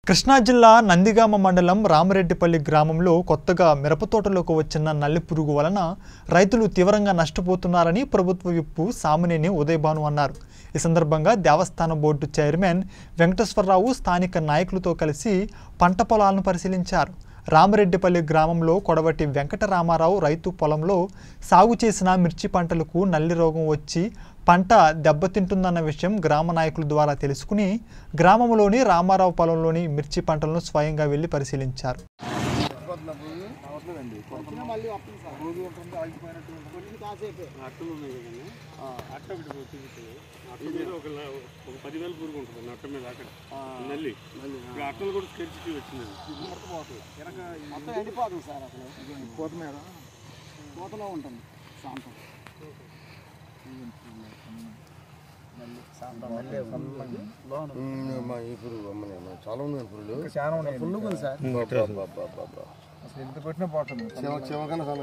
కృష్ణా జిల్లా నందిగామ మండలం రామరెడ్డిపల్లి గ్రామంలో కొత్తగా మిరప తోటలోకి వచ్చిన నల్లి పురుగు వలన రైతులు తీవ్రంగా నష్టపోతున్నారని ప్రభుత్వ విప్పు సామినేని ఉదయభాను అన్నారు ఈ సందర్భంగా దేవస్థాన బోర్డు చైర్మన్ వెంకటేశ్వరరావు స్థానిక నాయకులతో కలిసి పంట పొలాలను పరిశీలించారు రామరెడ్డిపల్లి గ్రామంలో కొడవటి వెంకటరామారావు రైతు పొలంలో సాగు చేసిన మిర్చి పంటలకు నల్లి రోగం వచ్చి పంట దెబ్బతింటుందన్న విషయం గ్రామ నాయకుల ద్వారా తెలుసుకుని గ్రామంలోని రామారావు పొలంలోని మిర్చి పంటలను స్వయంగా వెళ్లి పరిశీలించారు మళ్ళీ వస్తుంది సార్ రోజు ఉంటుంది ఆగిపోయినట్టు ఉంటుంది కాసేపే అట్టలు ఉన్నాయి కదండి అట్ట ఒకటి చూపించాను అట్ట మీద ఒక ల- ఒక పదివేల పురుగు ఉంటుంది అన్న అట్ట మీద అక్కడ నల్లి ఇప్పుడు అట్టలు కూడా స్కెచ్కి వచ్చిందండి పోతుంది వెనక మొత్తం ఎండిపోతుంది సార్ అసలు పూత మీద పూతలో ఉంటుంది శాంతం మా ఈ పురుగు అమ్మని అమ్మ. చాలా ఉంది పురుగులు చాలా ఉన్నాయి ఫుల్ ఉంది సార్ అబ్బబ్బబ్బబ్బబ్బ. అసలు ఎంత పెట్టినా పోతుంది చివ చివకన చాలా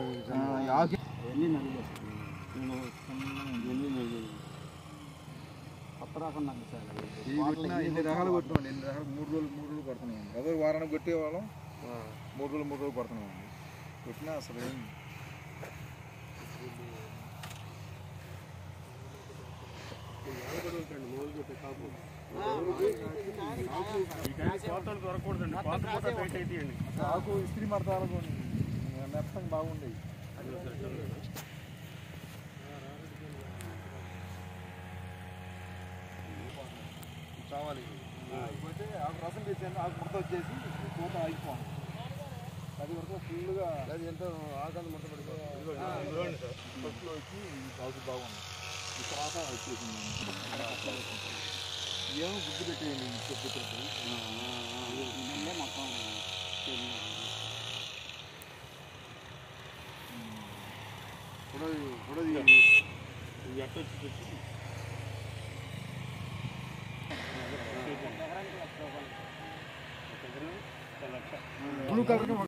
కొత్తరాకుండా సార్ ఎన్ని రకాలు కొట్టినాం ఎన్ని రకాలు మూడు రోజులు మూడు రోజులు కొడుతున్నాం ఎవరు వారానికి కొట్టేవాళ్ళం మూడు రోజులు మూడు రోజులు కొడుతున్నాం కొట్టినా అసలు ఏం ఈ కాయ కోతలు దొరకకూడదండి కోత కోత టైట్ అయితాయండి ఆకు ఇస్త్రీ మడతాలకు మెత్తంగా బాగుండేవి చావాలి పోతే ఆకు రసం తీసాను ఆకు ముడత వచ్చేసి పూత ఆగిపోవాలి అది వరకు ఫుల్గా అది ఎంత ఆకాంత మొత్తం పడిపోతుంది ఫస్ట్లో వచ్చి ఈ ఆకు బాగుంది ఈ తర్వాత వచ్చేసింది ఏమో గుడ్డు పెట్టేయండి చెప్పుతున్నప్పుడు మొత్తం కూడా కూడా ఈ అట్ట వచ్చి వచ్చి బ్లూ కలర్